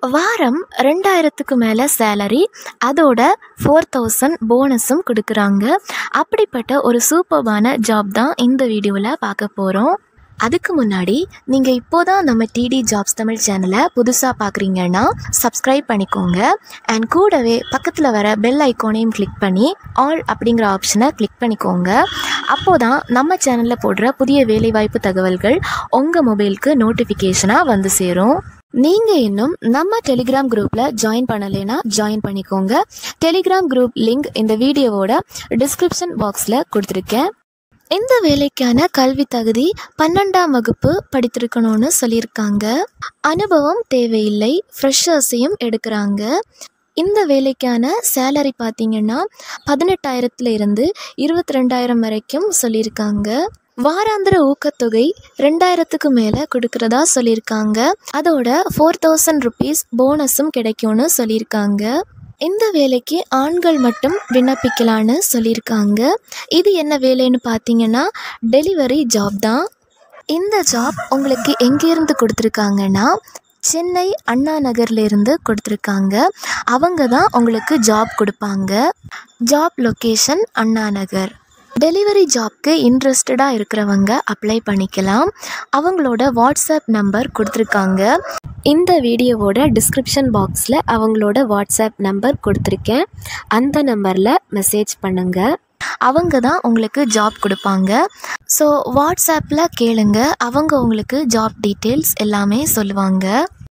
வாரம் ரெண்டாயிரத்துக்கு மேலே சேலரி அதோட ஃபோர் தௌசண்ட் போனஸும் கொடுக்குறாங்க அப்படிப்பட்ட ஒரு சூப்பர்பான ஜாப் தான் இந்த வீடியோவில் பார்க்க போகிறோம் அதுக்கு முன்னாடி நீங்கள் இப்போ தான் நம்ம டிடி ஜாப்ஸ் தமிழ் சேனலை புதுசாக பார்க்குறீங்கன்னா சப்ஸ்கிரைப் பண்ணிக்கோங்க அண்ட் கூடவே பக்கத்தில் வர பெல் ஐக்கானையும் கிளிக் பண்ணி ஆல் அப்படிங்கிற ஆப்ஷனை கிளிக் பண்ணிக்கோங்க அப்போ தான் நம்ம சேனலில் போடுற புதிய வேலைவாய்ப்பு தகவல்கள் உங்கள் மொபைலுக்கு நோட்டிஃபிகேஷனாக வந்து சேரும் நீங்கள் இன்னும் நம்ம டெலிகிராம் குரூப்பில் ஜாயின் பண்ணலைன்னா ஜாயின் பண்ணிக்கோங்க டெலிகிராம் குரூப் லிங்க் இந்த வீடியோவோட டிஸ்கிரிப்ஷன் பாக்ஸில் கொடுத்துருக்கேன் இந்த வேலைக்கான கல்வி தகுதி பன்னெண்டாம் வகுப்பு படித்திருக்கணும்னு சொல்லியிருக்காங்க அனுபவம் தேவையில்லை ஃப்ரெஷர்ஸையும் எடுக்கிறாங்க இந்த வேலைக்கான சேலரி பார்த்தீங்கன்னா பதினெட்டாயிரத்துல இருந்து இருபத்தி ரெண்டாயிரம் வரைக்கும் சொல்லியிருக்காங்க வாராந்திர ஊக்கத்தொகை ரெண்டாயிரத்துக்கு மேலே கொடுக்கறதா சொல்லியிருக்காங்க அதோட ஃபோர் தௌசண்ட் ருபீஸ் போனஸும் கிடைக்கும்னு சொல்லியிருக்காங்க இந்த வேலைக்கு ஆண்கள் மட்டும் விண்ணப்பிக்கலான்னு சொல்லியிருக்காங்க இது என்ன வேலைன்னு பார்த்தீங்கன்னா டெலிவரி ஜாப் தான் இந்த ஜாப் உங்களுக்கு எங்கேருந்து கொடுத்துருக்காங்கன்னா சென்னை அண்ணா நகர்லேருந்து கொடுத்துருக்காங்க அவங்க தான் உங்களுக்கு ஜாப் கொடுப்பாங்க job location Anna Nagar delivery ஜாப்க்கு இன்ட்ரெஸ்டடாக இருக்கிறவங்க அப்ளை பண்ணிக்கலாம் அவங்களோட வாட்ஸ்அப் நம்பர் கொடுத்துருக்காங்க இந்த வீடியோவோட டிஸ்கிரிப்ஷன் பாக்ஸில் அவங்களோட வாட்ஸ்அப் நம்பர் கொடுத்துருக்கேன் அந்த நம்பரில் மெசேஜ் பண்ணுங்கள் அவங்க தான் உங்களுக்கு ஜாப் கொடுப்பாங்க ஸோ வாட்ஸ்அப்பில் கேளுங்க அவங்க உங்களுக்கு ஜாப் டீட்டெயில்ஸ் எல்லாமே சொல்லுவாங்க